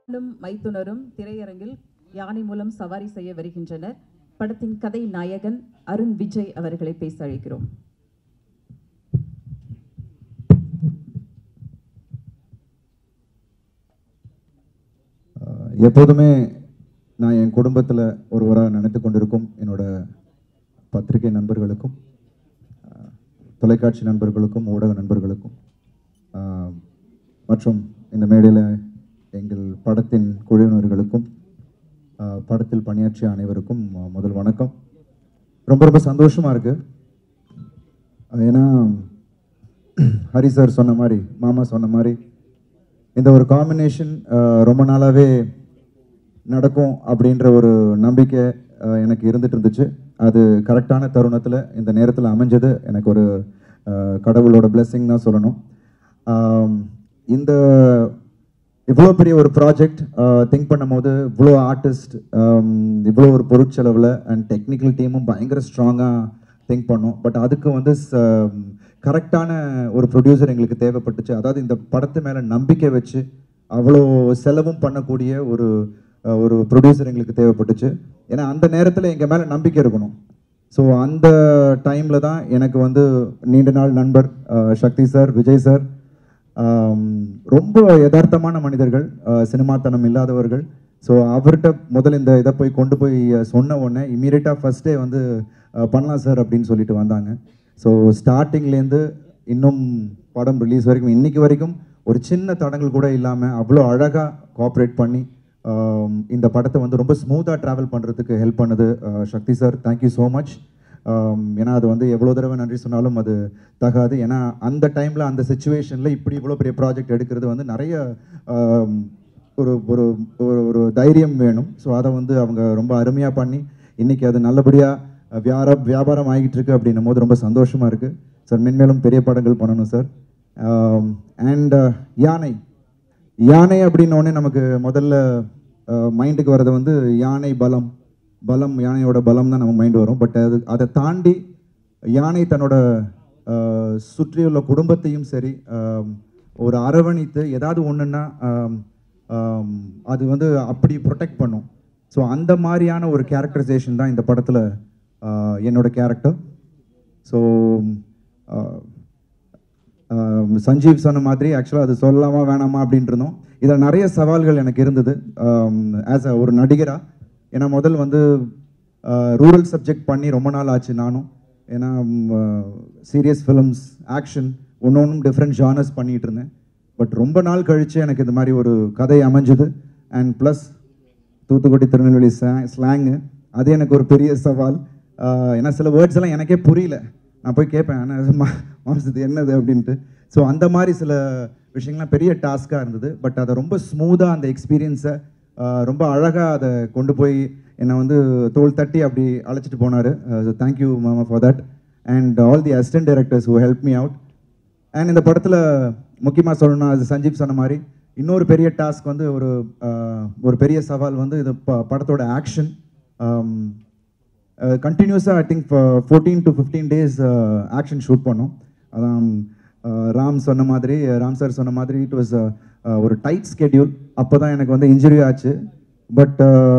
லும் மைத்துனரும் திரையரங்கில் யானை மூலம் சவாரி செய்ய வருகின்றனர் படத்தின் கதை நாயகன் அருண் விஜய் அவர்களை பேச அழைக்கிறோம் ஆஹ் எப்போதுமே நான் என் குடும்பத்தில் ஒருவராக நினைத்து கொண்டிருக்கும் என்னோட பத்திரிகை நண்பர்களுக்கும் ஆஹ் தொலைக்காட்சி நண்பர்களுக்கும் ஊடக நண்பர்களுக்கும் ஆஹ் மற்றும் இந்த மேடையில் எங்கள் படத்தின் குழுவினர்களுக்கும் ஆஹ் படத்தில் பணியாற்றிய அனைவருக்கும் ஆஹ் முதல் வணக்கம் ரொம்ப ரொம்ப சந்தோஷமாக இருக்குது ஏன்னா ஹரி சார் சொன்ன மாதிரி மாமா சொன்ன மாதிரி இந்த ஒரு காம்பினேஷன் ரொம்ப நாளாகவே நடக்கும் அப்படின்ற ஒரு நம்பிக்கை அஹ், எனக்கு இருந்துட்டு இருந்துச்சு அது கரெக்டான தருணத்தில் இந்த நேரத்தில் அமைஞ்சது எனக்கு ஒரு அஹ், கடவுளோட blessing தான் சொல்லணும் ஆம், இந்த இவ்வளோ பெரிய ஒரு ப்ராஜெக்ட் திங்க் பண்ணும்போது இவ்வளோ ஆர்டிஸ்ட் இவ்வளோ ஒரு பொருட்செலவில் அண்ட் டெக்னிக்கல் டீமும் பயங்கர ஸ்ட்ராங்காக திங்க் பண்ணோம் பட் அதுக்கு வந்து கரெக்டான ஒரு ப்ரொடியூசர் எங்களுக்கு தேவைப்பட்டுச்சு அதாவது இந்த படத்து மேலே நம்பிக்கை வச்சு அவ்வளோ செலவும் பண்ணக்கூடிய ஒரு அஹ், ஒரு ப்ரொடியூசர் எங்களுக்கு தேவைப்பட்டுச்சு ஏன்னா அந்த நேரத்தில் எங்கள் மேலே நம்பிக்கை இருக்கணும் ஸோ அந்த டைமில் தான் எனக்கு வந்து நீண்ட நாள் நண்பர் அஹ், சக்தி சார் விஜய் சார் ஆம், ரொம்ப யதார்த்தமான மனிதர்கள் அஹ், சினிமாத்தனம் இல்லாதவர்கள் ஸோ அவர்கிட்ட முதல்ல இந்த இதை போய் கொண்டு போய் அஹ், சொன்ன உடனே இமீடியட்டாக ஃபஸ்ட்டே வந்து அஹ், பண்ணலாம் சார் அப்படின்னு சொல்லிட்டு வந்தாங்க ஸோ ஸ்டார்டிங்லேருந்து இன்னும் படம் ரிலீஸ் வரைக்கும் இன்னைக்கு வரைக்கும் ஒரு சின்ன தடங்கள் கூட இல்லாமல் அவ்வளோ அழகாக கோஆப்ரேட் பண்ணி ஆம், இந்த படத்தை வந்து ரொம்ப ஸ்மூத்தாக ட்ராவல் பண்ணுறதுக்கு ஹெல்ப் பண்ணுது அஹ், Sakthi sir thank you so much ஏன்னா அது வந்து எவ்வளோ தடவை நன்றி சொன்னாலும் அது தகாது ஏன்னா அந்த டைமில் அந்த சுச்சுவேஷனில் இப்படி இவ்வளோ பெரிய ப்ராஜெக்ட் எடுக்கிறது வந்து நிறைய ஆம், ஒரு ஒரு ஒரு ஒரு தைரியம் வேணும் ஸோ அதை வந்து அவங்க ரொம்ப அருமையாக பண்ணி இன்னைக்கு அது நல்லபடியாக வியார வியாபாரம் ஆகிட்டு இருக்கு அப்படின்னும் போது ரொம்ப சந்தோஷமாக இருக்குது சார் மென்மேலும் பெரிய படங்கள் பண்ணணும் சார் அண்ட் யானை யானை அப்படின்னோடனே நமக்கு முதல்ல மைண்டுக்கு வர்றது வந்து யானை பலம் பலம் யானையோட பலம் தான் நம்ம மைண்டு வரும் பட் அது அதை தாண்டி யானை தன்னோட அஹ், சுற்றியுள்ள குடும்பத்தையும் சரி ஆம், ஒரு அரவணைத்து ஏதாவது ஒன்றுன்னா அது வந்து அப்படி ப்ரொடெக்ட் பண்ணும் ஸோ அந்த மாதிரியான ஒரு கேரக்டரைசேஷன் தான் இந்த படத்தில் என்னோட கேரக்டர் ஸோ சஞ்சீவ் சொன்ன மாதிரி ஆக்சுவலாக அது சொல்லலாமா வேணாமா அப்படின்ட்டு இருந்தோம் இதில் நிறைய சவால்கள் எனக்கு இருந்தது ஆஸ் அ ஒரு நடிகராக ஏன்னா முதல் வந்து ரூரல் சப்ஜெக்ட் பண்ணி ரொம்ப நாள் ஆச்சு நானும் ஏன்னா சீரியஸ் ஃபிலிம்ஸ் ஆக்ஷன் ஒன்று ஒன்றும் டிஃப்ரெண்ட் ஜானர்ஸ் பண்ணிகிட்டு இருந்தேன் பட் ரொம்ப நாள் கழித்து எனக்கு இந்த மாதிரி ஒரு கதை அமைஞ்சுது and plus Thoothukudi Tirunelveli slang அது எனக்கு ஒரு பெரிய சவால் ஆஹ் ஏன்னா சில வேர்ட்ஸ் எல்லாம் எனக்கே புரியல நான் போய் கேட்பேன் ஆனால் மாம்சத்து என்னது அப்படின்ட்டு ஸோ அந்த மாதிரி சில விஷயங்கள்லாம் பெரிய டாஸ்க்காக இருந்தது பட் அதை ரொம்ப ஸ்மூத்தாக அந்த எக்ஸ்பீரியன்ஸை ரொம்ப அழகாக அதை கொண்டு போய் என்னை வந்து தோல் தட்டி அப்படி அழைச்சிட்டு போனார் தேங்க்யூ மாமா for that and all the assistant directors who help me out and இந்த படத்தில் முக்கியமாக சொல்லணும்னா அது சஞ்சீவ் சொன்ன மாதிரி இன்னொரு பெரிய டாஸ்க் வந்து ஒரு ஆஹ், ஒரு பெரிய சவால் வந்து இது ப படத்தோட ஆக்ஷன் கண்டினியூஸாக I think fourteen to fifteen days action shoot பண்ணோம் அதான் ஆஹ், ராம் சொன்ன மாதிரி ராம் சார் சொன்ன மாதிரி இட் வாஸ் ஒரு டைட் ஸ்கெடியூல் அப்போ தான் எனக்கு வந்து இன்ஜுரி ஆச்சு பட்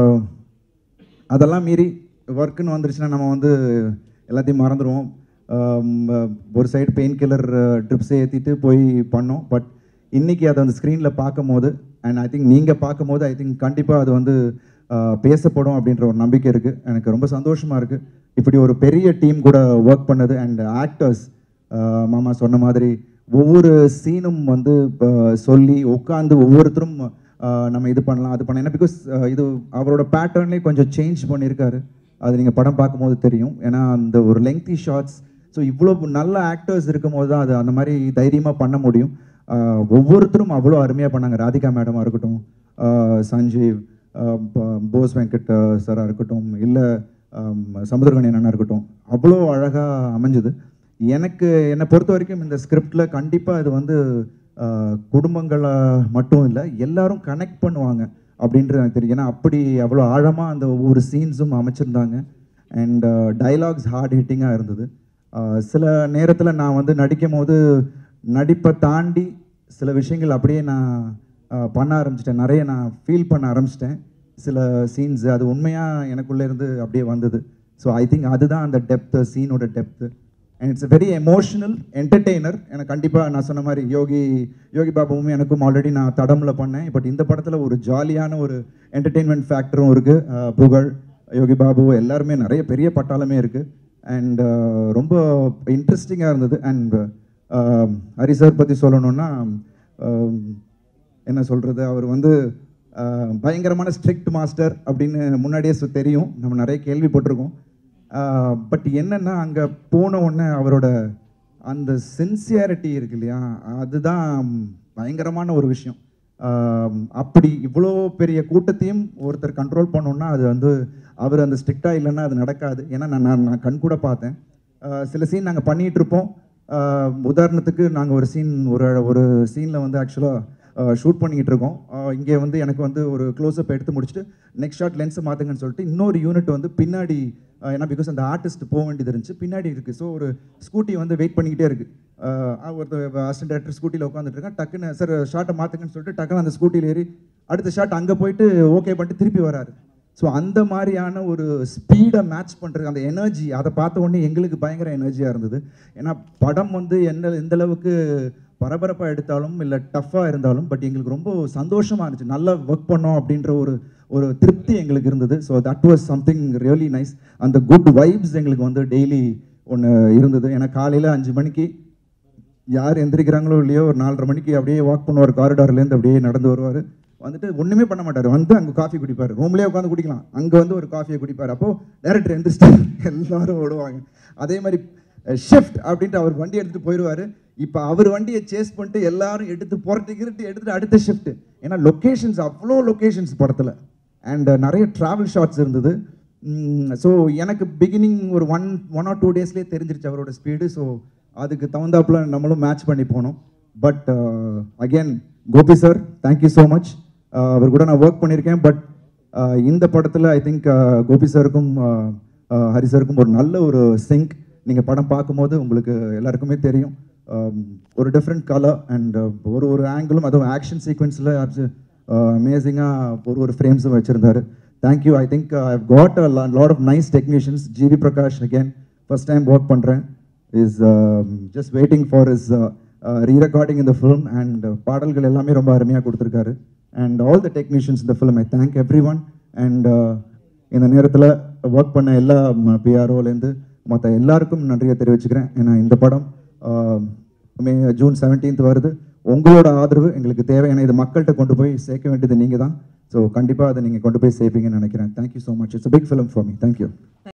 அதெல்லாம் மீறி ஒர்க்குன்னு வந்துருச்சுன்னா நம்ம வந்து எல்லாத்தையும் மறந்துடுவோம் ஆம், ஒரு சைடு பெயின் கில்லர் ட்ரிப்ஸை ஏற்றிட்டு போய் பண்ணோம் பட் இன்னைக்கு அதை அந்த ஸ்க்ரீனில் பார்க்கும் போது அண்ட் ஐ திங்க் நீங்கள் பார்க்கும் போது ஐ திங்க் கண்டிப்பாக அது வந்து ஆஹ், பேசப்படும் அப்படின்ற ஒரு நம்பிக்கை இருக்குது எனக்கு ரொம்ப சந்தோஷமாக இருக்குது இப்படி ஒரு பெரிய டீம் கூட ஒர்க் பண்ணது அண்ட் ஆக்டர்ஸ் மாமா சொன்ன மாதிரி ஒவ்வொரு சீனும் வந்து இப்போ சொல்லி உட்காந்து ஒவ்வொருத்தரும் ஆஹ், நம்ம இது பண்ணலாம் அது பண்ணலாம் ஏன்னா பிகாஸ் இது அவரோட பேட்டர்ன்லேயே கொஞ்சம் சேஞ்ச் பண்ணியிருக்காரு அது நீங்கள் படம் பார்க்கும்போது தெரியும் ஏன்னா அந்த ஒரு லெங்தி ஷார்ட்ஸ் ஸோ இவ்வளோ நல்ல ஆக்டர்ஸ் இருக்கும்போது தான் அது அந்த மாதிரி தைரியமாக பண்ண முடியும் ஆஹ், ஒவ்வொருத்தரும் அவ்வளோ அருமையாக பண்ணாங்க ராதிகா மேடமாக இருக்கட்டும் ஆஹ், சஞ்சீவ் ஆஹ், ப- போஸ் வெங்கட் சாராக இருக்கட்டும் இல்லை சமுத்திரகணி அண்ணனா இருக்கட்டும் அவ்வளோ அழகாக அமைஞ்சுது எனக்கு என்னை பொறுத்த வரைக்கும் இந்த ஸ்கிரிப்டில் கண்டிப்பாக இது வந்து ஆஹ், குடும்பங்களை மட்டும் இல்லை எல்லாரும் கனெக்ட் பண்ணுவாங்க அப்படின்றது எனக்கு தெரியும் ஏன்னா அப்படி அவ்வளோ ஆழமாக அந்த ஒவ்வொரு சீன்ஸும் அமைச்சிருந்தாங்க அண்ட் டைலாக்ஸ் ஹார்ட் ஹிட்டிங்காக இருந்தது ஆஹ், சில நேரத்தில் நான் வந்து நடிக்கும் போது நடிப்பை தாண்டி சில விஷயங்கள் அப்படியே நான் அஹ், பண்ண ஆரம்பிச்சிட்டேன் நிறைய நான் ஃபீல் பண்ண ஆரம்பிச்சிட்டேன் சில சீன்ஸ் அது உண்மையாக எனக்குள்ளே இருந்து அப்படியே வந்தது ஸோ ஐ திங்க் அதுதான் அந்த டெப்த்து சீனோட depth and it's very emotional entertainer எனக்கு கண்டிப்பாக நான் சொன்ன மாதிரி யோகி யோகி பாபுவும் எனக்கும் ஆல்ரெடி நான் தடம்ல பண்ணேன் பட் இந்த படத்தில் ஒரு ஜாலியான ஒரு என்டர்டெயின்மெண்ட் ஃபேக்டரும் இருக்குது புகழ் யோகி பாபு எல்லாருமே நிறைய பெரிய பட்டாளமே இருக்குது அண்ட் ரொம்ப இன்ட்ரெஸ்டிங்காக இருந்தது அண்ட் ஹரி சார் பற்றி சொல்லணுன்னா ஆம், என்ன சொல்கிறது அவர் வந்து ஆஹ், பயங்கரமான ஸ்ட்ரிக்ட் மாஸ்டர் அப்படின்னு முன்னாடியே சொ- தெரியும் நம்ம நிறைய கேள்விப்பட்டிருக்கோம் பட் என்னன்னா அங்கே போன உடனே அவரோட அந்த சின்சியாரிட்டி இருக்கு இல்லையா அதுதான் பயங்கரமான ஒரு விஷயம் ஆஹ், அப்படி இவ்வளோ பெரிய கூட்டத்தையும் ஒருத்தர் கண்ட்ரோல் பண்ணோன்னா அது வந்து அவர் அந்த ஸ்ட்ரிக்டாக இல்லைன்னா அது நடக்காது ஏன்னா நான் நான் நான் கண் கூட பார்த்தேன் ஆஹ், சில சீன் நாங்கள் பண்ணிகிட்டு இருப்போம் ஆஹ், உதாரணத்துக்கு நாங்கள் ஒரு சீன் ஒரு ஒரு சீனில் வந்து ஆக்சுவலாக ஷூட் பண்ணிக்கிட்டு இருக்கோம் இங்கே வந்து எனக்கு வந்து ஒரு க்ளோஸ்அப் எடுத்து முடிச்சுட்டு நெக்ஸ்ட் ஷாட் லென்ஸை மாற்றுங்கன்னு சொல்லிட்டு இன்னொரு யூனிட் வந்து பின்னாடி ஆஹ், ஏன்னா பிகாஸ் அந்த ஆர்டிஸ்ட் போக வேண்டியது இருந்துச்சு பின்னாடி இருக்குது ஸோ ஒரு ஸ்கூட்டி வந்து வெயிட் பண்ணிக்கிட்டே இருக்குது ஒருத்தர் அசிஸ்டன்ட் டேரக்டர் ஸ்கூட்டியில் உட்காந்துட்டு இருக்கேன் டக்குன்னு சார் ஷார்ட்டை மாற்றுங்கன்னு சொல்லிட்டு டக்குன்னு அந்த ஸ்கூட்டியில் ஏறி அடுத்த ஷாட் அங்கே போயிட்டு ஓகே பண்ணிட்டு திருப்பி வராரு ஸோ அந்த மாதிரியான ஒரு ஸ்பீடை மேட்ச் பண்ணுறது அந்த எனர்ஜி அதை பார்த்த உடனே எங்களுக்கு பயங்கர எனர்ஜியாக இருந்தது ஏன்னா படம் வந்து என்ன எந்த அளவுக்கு பரபரப்பாக எடுத்தாலும் இல்லை டஃப்பாக இருந்தாலும் பட் எங்களுக்கு ரொம்ப சந்தோஷமாக இருந்துச்சு நல்லா ஒர்க் பண்ணோம் அப்படின்ற ஒரு ஒரு திருப்தி எங்களுக்கு இருந்தது so that was something really nice அந்த குட் வைப்ஸ் எங்களுக்கு வந்து டெய்லி ஒன்று இருந்தது ஏன்னா காலையில் அஞ்சு மணிக்கு யார் எந்திரிக்கிறாங்களோ இல்லையோ ஒரு நாலரை மணிக்கு அப்படியே வாக் பண்ணுவார் காரிடார்லேருந்து அப்படியே நடந்து வருவார் வந்துட்டு ஒன்றுமே பண்ண மாட்டார் வந்து அங்கே காஃபி குடிப்பார் ரூம்லேயே உட்காந்து குடிக்கலாம் அங்கே வந்து ஒரு காஃபியை குடிப்பார் அப்போது டேரக்டர் எந்திரிச்சிட்டார் எல்லாரும் ஓடுவாங்க அதே மாதிரி ஷிஃப்ட் அப்படின்ட்டு அவர் வண்டி எடுத்துகிட்டு போயிடுவார் இப்போ அவர் வண்டியை சேஸ் பண்ணிட்டு எல்லாரும் எடுத்து புரட்டி கிரட்டி எடுத்துட்டு அடுத்த ஷிஃப்ட் ஏன்னா லொக்கேஷன்ஸ் அவ்வளோ லொக்கேஷன்ஸ் படத்தில் அண்ட் நிறைய ட்ராவல் ஷாட்ஸ் இருந்தது ஸோ எனக்கு பிகினிங் ஒரு ஒன் ஒன் ஆர் டூ டேஸ்லேயே தெரிஞ்சிருச்சு அவரோட ஸ்பீடு ஸோ அதுக்கு தகுந்தாப்புல நம்மளும் மேட்ச் பண்ணி போனோம் but again Gopi sir thank you so much அவர் கூட நான் ஒர்க் பண்ணியிருக்கேன் பட் இந்த படத்தில் ஐ திங்க் கோபி சாருக்கும் ஹரி சாருக்கும் ஒரு நல்ல ஒரு சிங்க் நீங்கள் படம் பார்க்கும்போது உங்களுக்கு எல்லாருக்குமே தெரியும் um, ஒரு டிஃப்ரெண்ட் கலர் அண்ட் ஒரு ஒரு ஆங்கிளும் அதுவும் ஆக்ஷன் சீக்வன்ஸில் அமேசிங்காக ஒரு ஒரு ஃப்ரேம்ஸும் வச்சுருந்தாரு thank you I think I got a lot of nice technicians GV Prakash again first time work பண்ணுறேன் is just waiting for is re recording இந்த ஃபிலிம் அண்ட் பாடல்கள் எல்லாமே ரொம்ப அருமையாக கொடுத்துருக்காரு அண்ட் ஆல் த டெக்னீஷியன்ஸ் இந்த film I thank everyone and இந்த நேரத்தில் ஒர்க் பண்ண எல்லா பிஆர்ஓலேருந்து மற்ற எல்லாருக்கும் நன்றியை தெரிவிச்சுக்கிறேன் ஏன்னா இந்த படம் ஆஹ், மே ஜூன் செவன்டீன்த் வருது உங்களோட ஆதரவு எங்களுக்கு தேவை ஏன்னா இது மக்கள்கிட்ட கொண்டு போய் சேர்க்க வேண்டியது நீங்கள் தான் ஸோ கண்டிப்பாக அதை நீங்கள் கொண்டு போய் சேர்ப்பீங்கன்னு நினைக்கிறேன் thank you so much it's big film for me thank you